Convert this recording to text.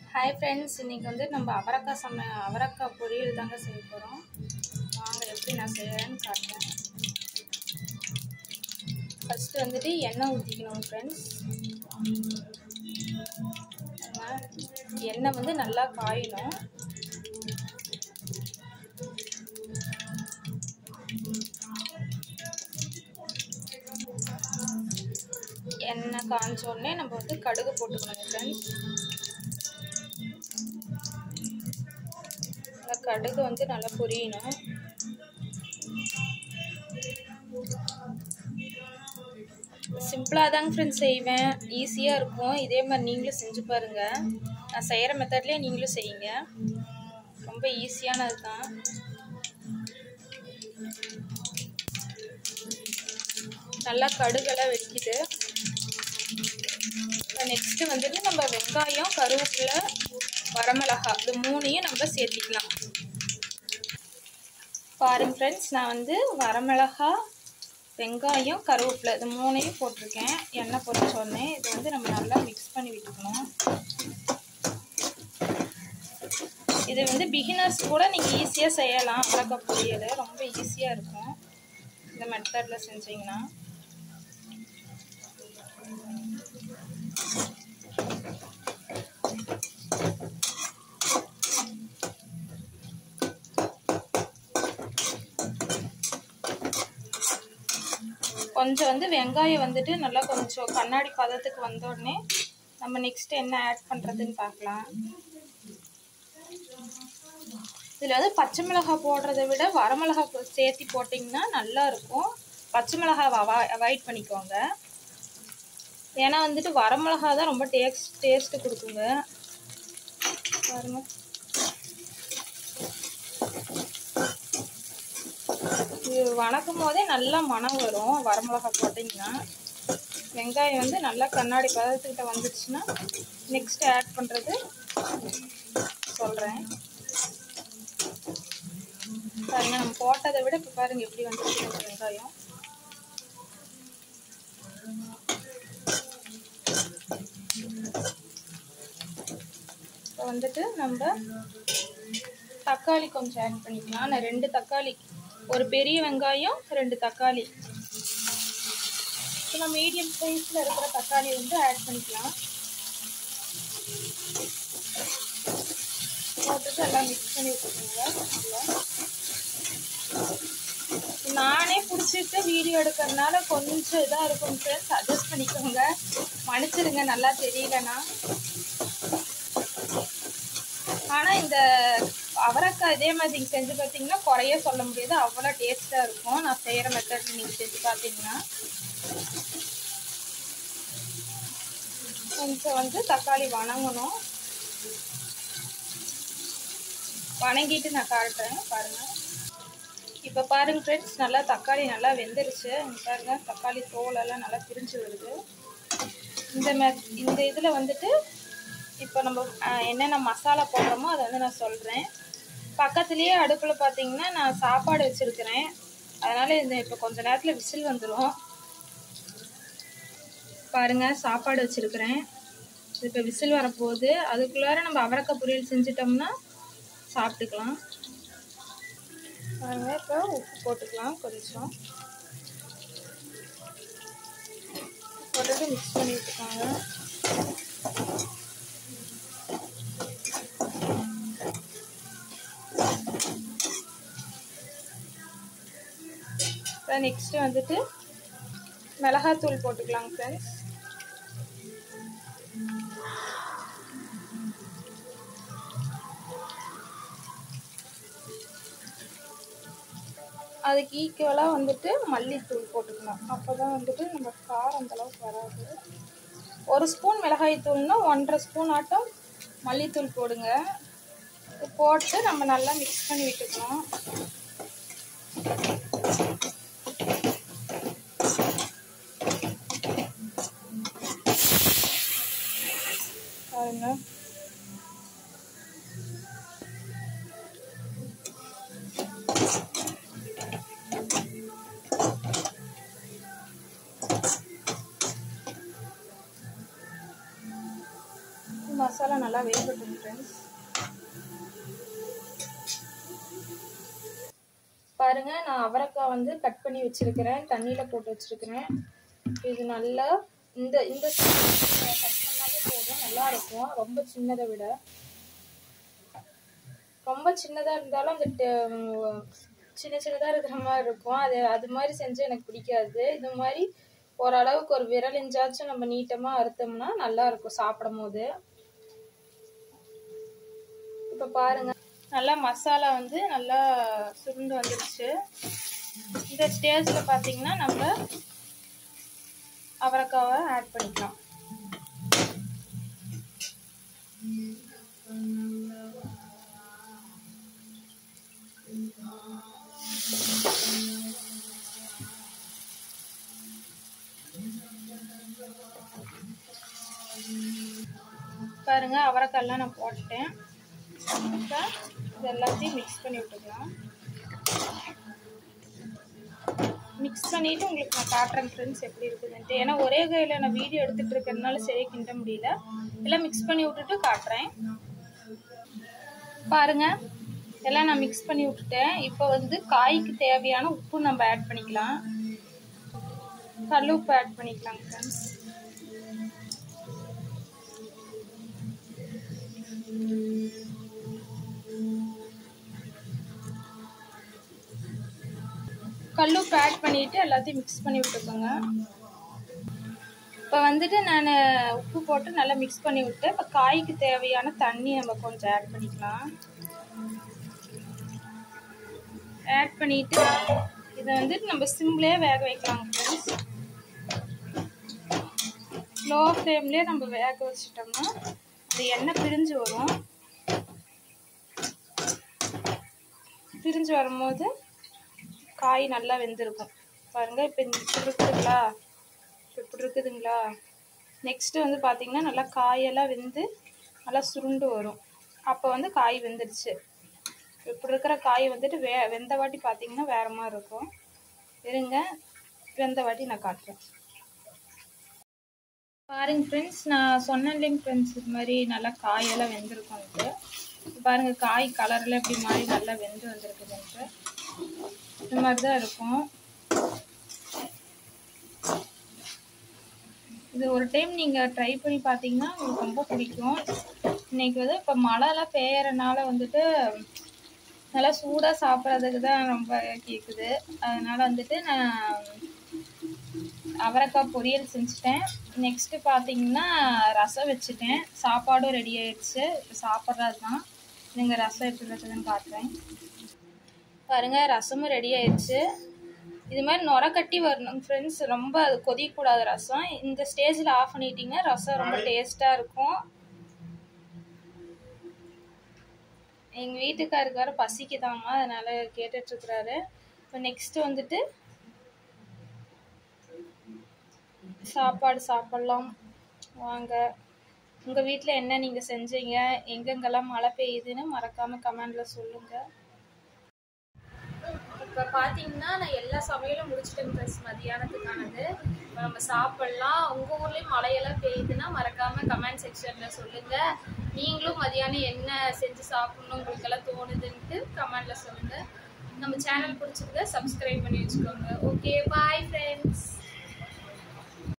hi friends இன்றைக்கி வந்து நம்ம அவரக்காய் சம அவரக்காய் பொரியல் தாங்க செய்ய போகிறோம் வாங்க எப்படி நான் செய்கிறேன்னு காட்டுறேன் ஃபஸ்ட்டு வந்துட்டு எண்ணெய் ஊற்றிக்கணும் ஃப்ரெண்ட்ஸ் எண்ணெய் வந்து நல்லா காயணும் எண்ணெய் காஞ்ச உடனே நம்ம வந்து கடுகு போட்டுக்கணும் ஃப்ரெண்ட்ஸ் இந்த கடுகு வந்து நல்லா பொரியணும் சிம்பிளாக தாங்க ஃப்ரெண்ட்ஸ் செய்வேன் ஈஸியாக இருக்கும் இதே மாதிரி நீங்களும் செஞ்சு பாருங்கள் நான் செய்கிற மெத்தட்லேயே நீங்களும் செய்யுங்க ரொம்ப ஈஸியானது தான் நல்லா கடுகெல்லாம் வெடிக்குது நெக்ஸ்ட்டு வந்துட்டு நம்ம வெங்காயம் கருவேப்பிலை வரமிளகா இது மூணையும் நம்ம சேர்த்திக்கலாம் பாருங்க ஃப்ரெண்ட்ஸ் நான் வந்து வரமிளகா வெங்காயம் கருவேப்பிலை இது மூணையும் போட்டிருக்கேன் எண்ணெய் பொரிச்சோடனே இது வந்து நம்ம நல்லா மிக்ஸ் பண்ணி விட்டுக்கணும் இது வந்து பிகினர்ஸ் கூட நீங்கள் ஈஸியாக செய்யலாம் அவரக்காய் பொரியல் ரொம்ப ஈஸியாக இருக்கும் இந்த மெத்தடில் செஞ்சீங்கன்னா கொஞ்சம் வந்து வெங்காயம் வந்துட்டு நல்லா கொஞ்சம் கண்ணாடி பதத்துக்கு வந்த உடனே நம்ம நெக்ஸ்ட் என்ன ஆட் பண்ணுறதுன்னு பார்க்கலாம் இதில் வந்து பச்சை மிளகாய் போடுறத விட வரமிளகா சேர்த்தி போட்டிங்கன்னா நல்லா இருக்கும் பச்சை மிளகாவை அவா அவாய்ட் பண்ணிக்கோங்க ஏன்னா வந்துட்டு வரமிளகா தான் ரொம்ப டேஸ்ட் டேஸ்ட்டு கொடுக்குங்க பாருங்க இது வணக்கும் போதே நல்லா மனம் வரும் வரமிளகா போட்டிங்கன்னா வெங்காயம் வந்து நல்லா கண்ணாடி பதத்துக்கிட்ட வந்துடுச்சுன்னா நெக்ஸ்ட் ஆட் பண்ணுறது சொல்கிறேன் பாருங்க நம்ம போட்டதை விட இப்போ பாருங்க எப்படி வந்துருக்கு வெங்காயம் இப்போ வந்துட்டு நம்ம தக்காளி கொஞ்சம் ஆட் பண்ணிக்கலாம் நான் ரெண்டு தக்காளி ஒரு பெரிய வெங்காயம் ரெண்டு தக்காளி இப்போ நான் மீடியம் சைஸில் இருக்கிற தக்காளி வந்து ஆட் பண்ணிக்கலாம் போட்டுட்டு எல்லாம் மிக்ஸ் பண்ணி வச்சுக்கோங்க நல்லா நானே பிடிச்சிட்டு வீடியோ எடுக்கிறதுனால கொஞ்சம் இதாக இருக்கும் ஃப்ரெண்ட்ஸ் அட்ஜஸ்ட் பண்ணிக்கோங்க மன்னிச்சிடுங்க நல்லா தெரியலனா ஆனால் இந்த அவரைக்காய் இதே மாதிரி நீங்கள் செஞ்சு பார்த்தீங்கன்னா குறைய சொல்ல முடியாது அவ்வளோ டேஸ்ட்டாக இருக்கும் நான் செய்கிற மெத்தட் நீங்கள் செஞ்சு பார்த்தீங்கன்னா கொஞ்சம் வந்து தக்காளி வணங்கணும் வணங்கிட்டு நான் காட்டுறேன் பாருங்கள் இப்போ பாருங்கள் ஃப்ரெண்ட்ஸ் நல்லா தக்காளி நல்லா வெந்துருச்சு பாருங்கள் தக்காளி தோலெல்லாம் நல்லா பிரிஞ்சு வருது இந்த மெ இந்த இதில் வந்துட்டு இப்போ நம்ம என்னென்ன மசாலா போடுறோமோ அதை வந்து நான் சொல்கிறேன் பக்கத்துலேயே அடுப்பில் பார்த்தீங்கன்னா நான் சாப்பாடு வச்சுருக்கிறேன் அதனால் இந்த இப்போ கொஞ்ச நேரத்தில் விசில் வந்துடும் பாருங்கள் சாப்பாடு வச்சுருக்கிறேன் இப்போ விசில் வரப்போகுது அதுக்குள்ளார நம்ம அவரக்காய் பொரியல் செஞ்சிட்டோம்னா சாப்பிட்டுக்கலாம் பாருங்கள் இப்போ உப்பு போட்டுக்கலாம் கொஞ்சம் போட்டுட்டு மிக்ஸ் பண்ணி விட்டுக்காங்க இப்போ நெக்ஸ்ட்டு வந்துட்டு மிளகாத்தூள் போட்டுக்கலாங்க ஃப்ரெண்ட்ஸ் அதுக்கு ஈக்குவலாக வந்துட்டு மல்லித்தூள் போட்டுக்கணும் அப்போ தான் வந்துட்டு நம்ம காரம் அந்தளவுக்கு வராது ஒரு ஸ்பூன் மிளகாய் தூள்னா ஒன்றரை ஸ்பூன் ஆட்டம் மல்லித்தூள் போடுங்க போட்டு நம்ம நல்லா மிக்ஸ் பண்ணி விட்டுக்கணும் பாருங்க மசாலா நல்லா வேகட்டும் ஃப்ரெண்ட்ஸ் பாருங்க நான் அவரைக்காய் வந்து கட் பண்ணி வச்சிருக்கிறேன் தண்ணியில போட்டு வச்சிருக்கிறேன் இது நல்லா இந்த இந்த கட் பண்ணாலே போதும் நல்லா இருக்கும் ரொம்ப சின்னதை விட ரொம்ப சின்னதா இருந்தாலும் அந்த டே- சின்ன சின்னதா இருக்கிற மாதிரி இருக்கும் அது அது மாதிரி செஞ்சா எனக்கு பிடிக்காது இது மாதிரி ஓரளவுக்கு ஒரு விரல் இஞ்சாச்சும் நம்ம நீட்டமா அறுத்தோம்னா நல்லா இருக்கும் சாப்பிடும் போது இப்ப பாருங்க நல்லா மசாலா வந்து நல்லா சுருண்டு வந்துருச்சு இந்த ஸ்டேஜ்ல பாத்தீங்கன்னா நம்ம அவரைக்காவை ஆட் பண்ணிக்கலாம் பாருங்க அவரைக்காய்லாம் நான் போட்டுட்டேன் இப்போ இது எல்லாத்தையும் மிக்ஸ் பண்ணி விட்டுக்கலாம் மிக்ஸ் பண்ணிட்டு உங்களுக்கு நான் காட்டுறேன் ஃப்ரெண்ட்ஸ் எப்படி இருக்குதுன்ட்டு ஏன்னா ஒரே கையில் நான் வீடியோ எடுத்துட்டு இருக்கிறதுனால சரியா கிண்ட முடியல எல்லாம் மிக்ஸ் பண்ணி விட்டுட்டு காட்டுறேன் பாருங்க எல்லாம் நான் மிக்ஸ் பண்ணி விட்டுட்டேன் இப்போ வந்து காய்க்கு தேவையான உப்பு நம்ம ஆட் பண்ணிக்கலாம் கல் உப்பு ஆட் பண்ணிக்கலாம் ஃப்ரெண்ட்ஸ் கல்லுப்பு ஆட் பண்ணிட்டு எல்லாத்தையும் மிக்ஸ் பண்ணி விட்டுக்கோங்க இப்போ வந்துட்டு நான் உப்பு போட்டு நல்லா மிக்ஸ் பண்ணி விட்டு இப்போ காய்க்கு தேவையான தண்ணி நம்ம கொஞ்சம் ஆட் பண்ணிக்கலாம் ஆட் பண்ணிட்டு இதை வந்துட்டு நம்ம சிம்லேயே வேக வைக்கலாம் ஃப்ரெண்ட்ஸ் லோ ஃப்ளேம்லேயே நம்ம வேக வச்சிட்டோம்னா அது எண்ணெய் பிரிஞ்சு வரும் பிரிஞ்சு வரும்போது காய் நல்லா வெந்திருக்கும் பாருங்க இப்போ இந்த இப்படி இருக்குதுங்களா இப்போ இப்படி இருக்குதுங்களா நெக்ஸ்ட்டு வந்து பார்த்தீங்கன்னா நல்லா காயெல்லாம் வெந்து நல்லா சுருண்டு வரும் அப்போ வந்து காய் வெந்துருச்சு இப்படி இருக்கிற காய் வந்துட்டு வே வெந்த வாட்டி பார்த்தீங்கன்னா வேற மாதிரி இருக்கும் இருங்க வெந்த வாட்டி நான் காட்டுறேன் பாருங்க ஃப்ரெண்ட்ஸ் நான் சொன்னேன் இல்லைங்க ஃப்ரெண்ட்ஸ் இது மாதிரி நல்லா காயெல்லாம் வெந்திருக்கும்ட்டு பாருங்க காய் கலரில் இப்படி மாதிரி நல்லா வெந்து வந்திருக்குதுன்ட்டு இந்த மாதிரி தான் இருக்கும் இது ஒரு டைம் நீங்கள் ட்ரை பண்ணி பார்த்தீங்கன்னா உங்களுக்கு ரொம்ப பிடிக்கும் இன்னைக்கு வந்து இப்போ மழைலாம் பெய்யறனால வந்துட்டு நல்லா சூடாக சாப்பிட்றதுக்கு தான் ரொம்ப கேட்குது அதனால வந்துட்டு நான் அவரைக்காய் பொரியல் செஞ்சுட்டேன் நெக்ஸ்ட்டு பார்த்தீங்கன்னா ரசம் வச்சுட்டேன் சாப்பாடும் ரெடி ஆயிடுச்சு இப்போ சாப்பிட்றது தான் நீங்கள் ரசம் எப்படி வச்சதுன்னு காட்டுறேன் பாருங்க ரசமும் ரெடி ஆயிடுச்சு இது மாதிரி நுர கட்டி வரணும் ஃப்ரெண்ட்ஸ் ரொம்ப அது கொதிக்கக்கூடாது ரசம் இந்த ஸ்டேஜில் ஆஃப் பண்ணிட்டீங்கன்னா ரசம் ரொம்ப டேஸ்ட்டாக இருக்கும் எங்கள் வீட்டுக்காருக்கு வர பசிக்குதாம்மா அதனால கேட்டுட்ருக்குறாரு இப்போ நெக்ஸ்ட்டு வந்துட்டு சாப்பாடு சாப்பிட்லாம் வாங்க உங்கள் வீட்டில் என்ன நீங்கள் செஞ்சீங்க எங்கெங்கெல்லாம் மழை பெய்யுதுன்னு மறக்காமல் கமெண்டில் சொல்லுங்கள் இப்போ பார்த்தீங்கன்னா நான் எல்லா சமையலும் முடிச்சிட்டேன் ப்ளஸ் மதியானத்துக்கானது இப்போ நம்ம சாப்பிட்லாம் உங்கள் ஊர்லேயும் மழையெல்லாம் பெய்யுதுன்னா மறக்காமல் கமெண்ட் செக்ஷனில் சொல்லுங்கள் நீங்களும் மதியானம் என்ன செஞ்சு சாப்பிட்ணும் உங்களுக்கெல்லாம் தோணுதுன்ட்டு கமெண்டில் சொல்லுங்கள் நம்ம சேனல் பிடிச்சிருந்தா சப்ஸ்கிரைப் பண்ணி வச்சுக்கோங்க ஓகே பாய் ஃப்ரெண்ட்ஸ்